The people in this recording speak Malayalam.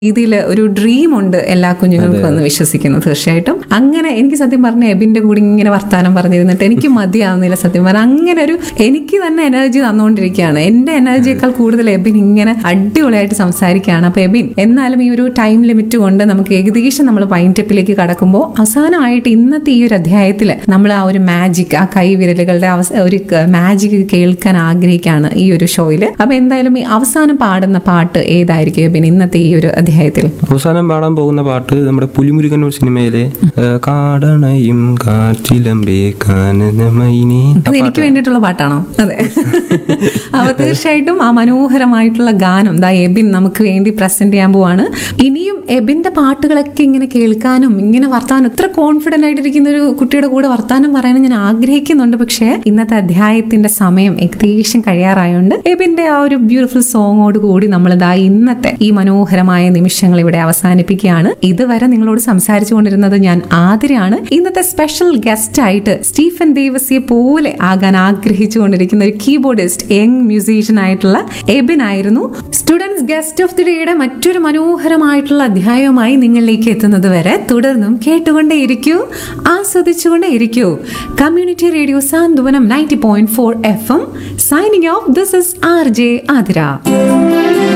രീതിയിൽ ഒരു ഡ്രീം ഉണ്ട് എല്ലാ കുഞ്ഞുങ്ങൾക്കും എന്ന് വിശ്വസിക്കുന്നു തീർച്ചയായിട്ടും അങ്ങനെ എനിക്ക് സത്യം പറഞ്ഞ എബിന്റെ കൂടെ ഇങ്ങനെ വർത്താനം പറഞ്ഞിരുന്നിട്ട് എനിക്ക് മതിയാവുന്നില്ല സത്യം പറഞ്ഞാൽ അങ്ങനെ ഒരു എനിക്ക് തന്നെ എനർജി തന്നുകൊണ്ടിരിക്കുകയാണ് എന്റെ എനർജിയേക്കാൾ കൂടുതൽ എബിൻ ഇങ്ങനെ അടിപൊളിയായിട്ട് സംസാരിക്കുകയാണ് അപ്പൊ എബിൻ എന്നാലും ഈ ഒരു ടൈം ലിമിറ്റ് കൊണ്ട് നമുക്ക് ഏകദേശം നമ്മൾ പൈൻറ്റപ്പിലേക്ക് കടക്കുമ്പോൾ അവസാനമായിട്ട് ഇന്നത്തെ ഈ ഒരു അധ്യായത്തിൽ നമ്മൾ ആ ഒരു മാജിക് ആ കൈവിരലുകളുടെ അവസ- ഒരു മാജിക് കേൾക്കാൻ ആഗ്രഹിക്കുകയാണ് ഈ ഒരു ഷോയിൽ അപ്പൊ എന്തായാലും ഈ അവസാനം പാടുന്ന പാട്ട് ഏതായിരിക്കും എബിൻ ഇന്നത്തെ ഈ ഒരു അധ്യായത്തിൽ അവസാനം പാടാൻ പോകുന്ന പാട്ട് നമ്മുടെ പുലിമുരുകൻ സിനിമയിലെ ഏ, കാടണയും കാറ്റിലമ്പേ കാനനമൈനി അത് എനിക്ക് വേണ്ടിയിട്ടുള്ള പാട്ടാണോ അതെ അപ്പൊ തീർച്ചയായിട്ടും ആ മനോഹരമായിട്ടുള്ള ഗാനം ദാ എബിൻ നമുക്ക് വേണ്ടി പ്രസന്റ് ചെയ്യാൻ പോവാണ് ഇനിയും എബിന്റെ പാട്ടുകളൊക്കെ ഇങ്ങനെ കേൾക്കാനും ഇങ്ങനെ വർത്താനം ഇത്ര കോൺഫിഡന്റ് ആയിട്ടിരിക്കുന്ന ഒരു കുട്ടിയുടെ കൂടെ വർത്താനം പറയാനും ഞാൻ ആഗ്രഹിക്കുന്നുണ്ട് പക്ഷേ ഇന്നത്തെ അധ്യായത്തിന്റെ സമയം ഏകദേശം കഴിയാറായോണ്ട് എബിന്റെ ആ ഒരു ബ്യൂട്ടിഫുൾ സോങ്ങോട് കൂടി നമ്മൾ ദാ ഇന്നത്തെ ഈ മനോഹരമായ നിമിഷങ്ങൾ ഇവിടെ അവസാനിപ്പിക്കുകയാണ് ഇതുവരെ നിങ്ങളോട് സംസാരിച്ചു കൊണ്ടിരുന്നത് ഞാൻ ആതിരയാണ് ഇന്നത്തെ സ്പെഷ്യൽ ഗസ്റ്റ് ആയിട്ട് സ്റ്റീഫൻ ദേവസിയെ പോലെ ആകാൻ ആഗ്രഹിച്ചു കൊണ്ടിരിക്കുന്ന ഒരു കീബോർഡിസ്റ്റ് യങ് മ്യൂസീഷ്യൻ ആയിട്ടുള്ള എബിൻ ആയിരുന്നു സ്റ്റുഡൻസ് ഗസ്റ്റ് ഓഫ് ദി ഡേയുടെ മറ്റൊരു മനോഹരമായിട്ടുള്ള അധ്യായവുമായി നിങ്ങളിലേക്ക് എത്തുന്നത് വരെ തുടർന്നും കേട്ടുകൊണ്ടേ ഇരിക്കൂ ആസ്വദിച്ചുകൊണ്ടേ ഇരിക്കൂ community radio Santhwanam ninety point four F M signing off this is R J Athira